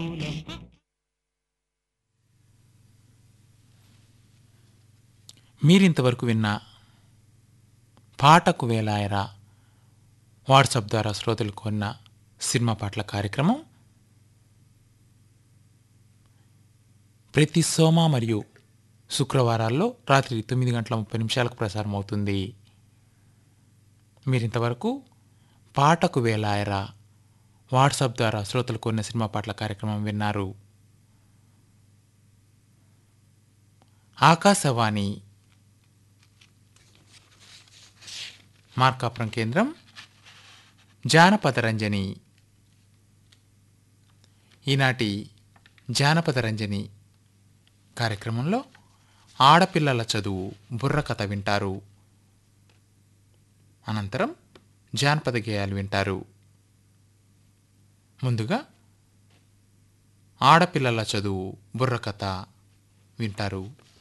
మీరింతవరకు విన్న పాటకు వేలాయరా వాట్సాప్ ద్వారా శ్రోతలు కొన్న సినిమా పాటల కార్యక్రమం ప్రతి సోమ మరియు శుక్రవారాల్లో రాత్రి తొమ్మిది గంటల ముప్పై నిమిషాలకు ప్రసారం అవుతుంది మీరింతవరకు పాటకు వేలాయరా వాట్సాప్ ద్వారా శ్రోతలు కొన్న సినిమా పాటల కార్యక్రమం విన్నారు ఆకాశవాణి మార్కాపురం కేంద్రం జానపద రంజని ఈనాటి జానపద రంజని కార్యక్రమంలో ఆడపిల్లల చదువు బుర్రకథ వింటారు అనంతరం జానపద గేయాలు వింటారు ముందుగా ఆడపిల్లల చదువు బుర్రకథ వింటారు